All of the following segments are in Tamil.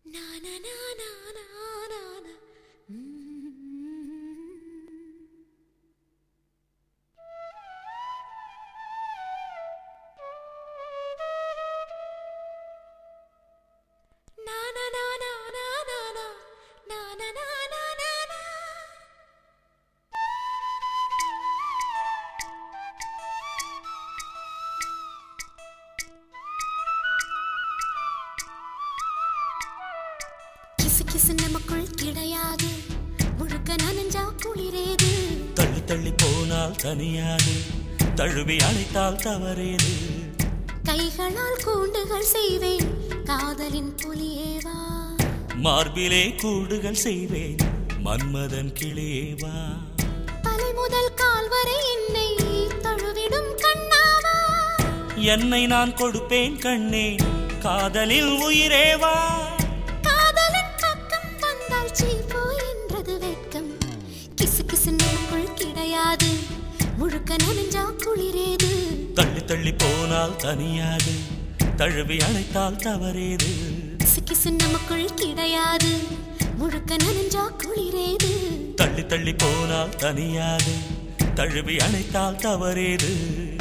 கிசு கிசு நமக்குள் கிடையாது முழுக்க நனைஞ்சா குளிரேது தள்ளி தள்ளி போனால் தனியாது தழுவி அழைத்தால் தவறேது கைகளால் கூண்டுகள் செய்வேன் காதலின் புலியேவா மார்பிலே கூடுகள் செய்வேன் மன்மதன் கிளியேவா தலை முதல் கால் வரை என்னை தழுவிடும் கண்ணாவா என்னை நான் கொடுப்பேன் கண்ணே காதலில் உயிரேவா காதலின் பக்கம் வந்தால் சீப்போ என்றது வெட்கம் கிசு கிசு நமக்குள் கிடையாது முழுக்க நனைஞ்சா குளிரேது தள்ளி தள்ளி போனால் தனியாது தழுவி அழைத்தால் தவறேது கிசு கிசு நமக்குள் கிடையாது முழுக்க நனைஞ்சா குளிரேது தள்ளி தள்ளி போனால் தனியாது தழுவி அழைத்தால் தவறேது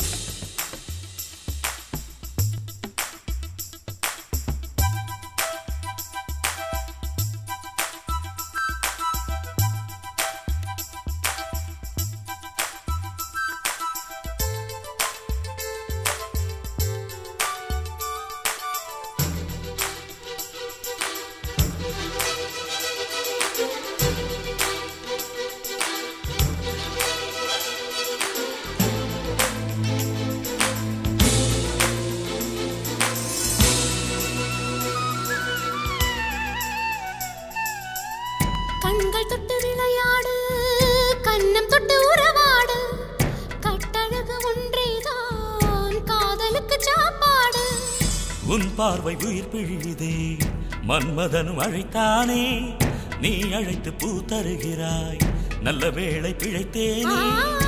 கண்கள் தொட்டு விளையாடு கண்ணம் தொட்டு உறவாடு கட்டழகு ஒன்றேதான் காதலுக்கு சாப்பாடு உன் பார்வை உயிர் பிழியுதே மன்மதனும் அழைத்தானே நீ அழைத்து பூ தருகிறாய் நல்ல வேளை பிழைத்தேனே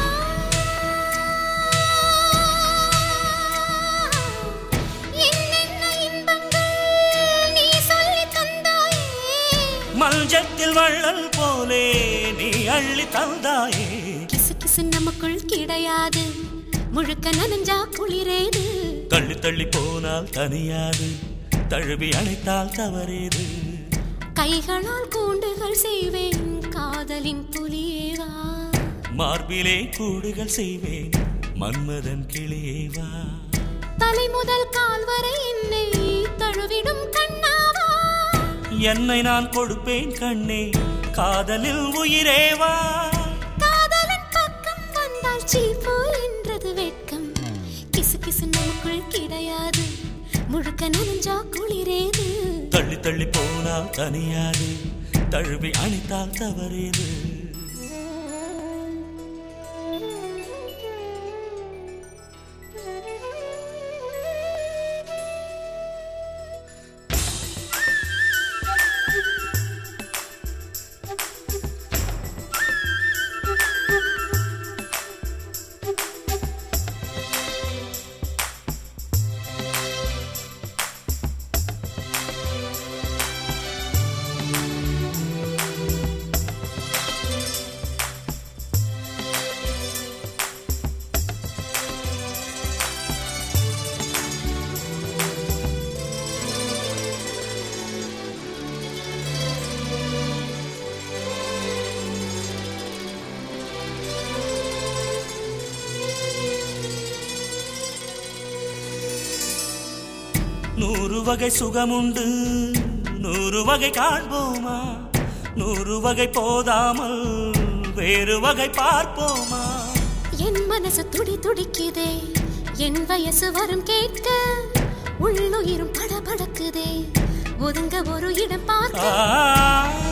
என்னென்ன இன்பங்கள் நீ சொல்லித் தந்தாயே மஞ்சத்தில் வள்ளல் போலே நீ அள்ளி தந்தாயே கிசு கிசு நமக்குள் கிடையாது முழுக்க நனைஞ்சா குளிரேது தள்ளி தள்ளி போனால் தனியாது தழுவி அழைத்தால் தவறேது கைகளால் கூண்டுகள் செய்வேன் காதலின் புலியேவா மார்பிலே கூடுகள் செய்வேன் மன்மதன் கிளியேவா தலை முதல் கால் வரை என்னை தழுவிடும் கண்ணாவா என்னை நான் கொடுப்பேன் கண்ணே காதலில் உயிரேவா காதலின் பக்கம் வந்தால் சீப்போ என்றது வெட்கம் கிசு கிசு நமக்குள் கிடையாது முழுக்க நனைஞ்சா குளிரேது தள்ளி தள்ளி போனால் தனியாது தழுவி அணைத்தால் தவறேது நூறு வகை சுகமுண்டு நூறு வகை காண்போமா நூறு வகை போதாமல் வேறு வகை பார்ப்போமா என் மனசு துடி துடிக்குதே என் வயசு வரும் கேட்க உள்ளுயிரும் படபடக்குதே ஒதுங்க ஒரு இடம் ஆ. பார்க்க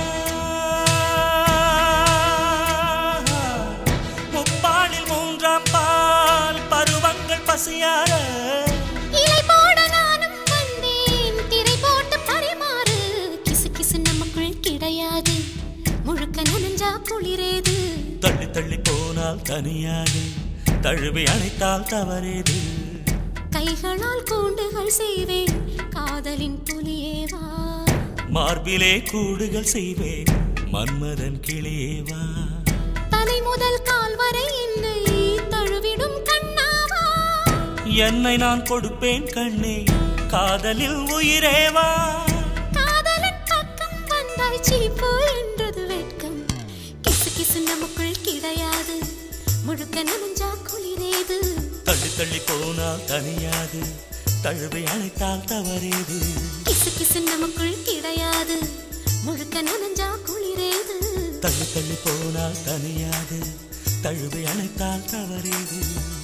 முப்பாலில் மூன்றாம் பால் பருவங்கள் பசியார இலை போட நானும் வந்தேன் திரை போட்டு பரிமாறு கிசு கிசு நமக்குள் கிடையாது முழுக்க நனைஞ்சா குளிரேது தள்ளி தள்ளி போனால் தனியாது தழுவி அணைத்தால் தவறேது கைகளால் கூண்டுகள் செய்வேன் காதலின் புலியேவா மார்பிலே கூடுகள் செய்வேன் மன்மதன் கிளியேவா தலை முதல் கால் வரை என்னை தழுவிடும் கண்ணாவா என்னை நான் கொடுப்பேன் கண்ணே காதலில் உயிரேவா காதலன் பக்கம் வந்தால் சீப்பு என்றது வெட்கம் கிசு கிசு நமக்குள் கிடையாது முழுக்க நனைஞ்சா குளிரேது தள்ளி தள்ளி போனால் தனியாது தழுவை அணைத்தால் தவறேது கிசு கிசு நமக்குள் கிடையாது முழுக்க நனைஞ்சா குளிரேது தள்ளி தள்ளி போனால் தனியாது தழுவை அணைத்தால் தவறேது